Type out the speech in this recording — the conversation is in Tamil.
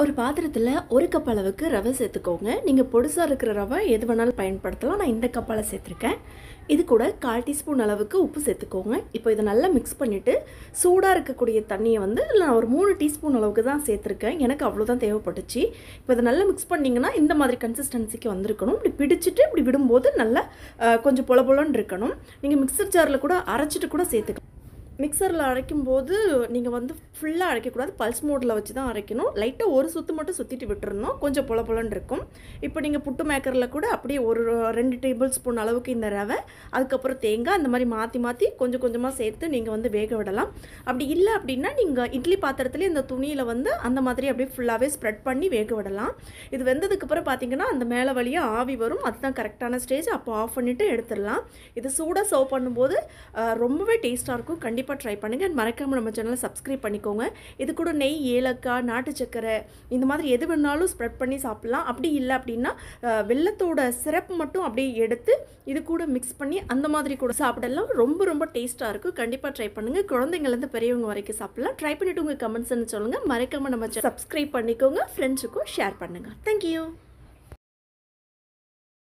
ஒரு பாத்திரத்தில் ஒரு கப் அளவுக்கு ரவை சேர்த்துக்கோங்க நீங்கள் பொடுசாக இருக்கிற ரவை எது வேணாலும் பயன்படுத்தலாம் நான் இந்த கப்பால் சேர்த்துருக்கேன் இது கூட கால் டீஸ்பூன் அளவுக்கு உப்பு சேர்த்துக்கோங்க இப்போ இதை நல்லா மிக்ஸ் பண்ணிவிட்டு சூடாக இருக்கக்கூடிய தண்ணியை வந்து நான் ஒரு மூணு டீஸ்பூன் அளவுக்கு தான் சேர்த்துருக்கேன் எனக்கு அவ்வளோதான் தேவைப்பட்டுச்சு இப்போ இதை நல்லா மிக்ஸ் பண்ணிங்கன்னா இந்த மாதிரி கன்சிஸ்டன்சிக்கு வந்திருக்கணும் இப்படி பிடிச்சிட்டு இப்படி விடும்போது நல்லா அஹ், கொஞ்சம் பொல பொலன்னு இருக்கணும் நீங்கள் மிக்சர் ஜாரில் கூட அரைச்சிட்டு கூட சேர்த்துக்கலாம் மிக்சரில் அரைக்கும் போது நீங்கள் வந்து ஃபுல்லாக அரைக்கக்கூடாது பல்ஸ் மோடில் வச்சு தான் அரைக்கணும் லைட்டாக ஒரு சுற்று மட்டும் சுற்றிட்டு விட்டுறணும் கொஞ்சம் பொல பொலன்னு இருக்கும் இப்போ நீங்கள் புட்டு மேக்கரில் கூட அப்படியே ஒரு ரெண்டு டேபிள் ஸ்பூன் அளவுக்கு இந்த ரவை அதுக்கப்புறம் தேங்காய் அந்த மாதிரி மாற்றி மாற்றி கொஞ்சம் கொஞ்சமாக சேர்த்து நீங்கள் வந்து வேக விடலாம் அப்படி இல்லை அப்படின்னா நீங்கள் இட்லி பாத்திரத்துலேயே இந்த துணியில் வந்து அந்த மாதிரி அப்படியே ஃபுல்லாகவே ஸ்ப்ரெட் பண்ணி வேக விடலாம் இது வெந்ததுக்கப்புறம் பார்த்தீங்கன்னா அந்த மேலே வழியாக ஆவி வரும் அதுதான் கரெக்டான ஸ்டேஜ் அப்போ ஆஃப் பண்ணிவிட்டு எடுத்துடலாம் இது சூடாக சர்வ் பண்ணும்போது அஹ், ரொம்பவே டேஸ்ட்டாக இருக்கும் கண்டிப்பாக ட்ரை பண்ணுங்கள் And மறக்காம நம்ம சேனலை சப்ஸ்கிரைப் பண்ணிக்கோங்க இது கூட நெய் ஏலக்காய் நாட்டு சக்கரை இந்த மாதிரி எது வேணாலும் ஸ்ப்ரெட் பண்ணி சாப்பிட்லாம் அப்படி இல்லை அப்படின்னா அஹ், வெல்லத்தோட சிரப் மட்டும் அப்படியே எடுத்து இது கூட மிக்ஸ் பண்ணி அந்த மாதிரி கூட சாப்பிடலாம் ரொம்ப ரொம்ப டேஸ்ட்டாக இருக்கும் கண்டிப்பாக ட்ரை பண்ணுங்கள் குழந்தைங்கலேருந்து பெரியவங்க வரைக்கும் சாப்பிடலாம் ட்ரை பண்ணிவிட்டு உங்கள் கமெண்ட்ஸ்னு சொல்லுங்கள் மறக்காம நம்ம சப்ஸ்கிரைப் பண்ணிக்கோங்க ஃப்ரெண்ட்ஸுக்கும் ஷேர் பண்ணுங்கள் தேங்க்யூ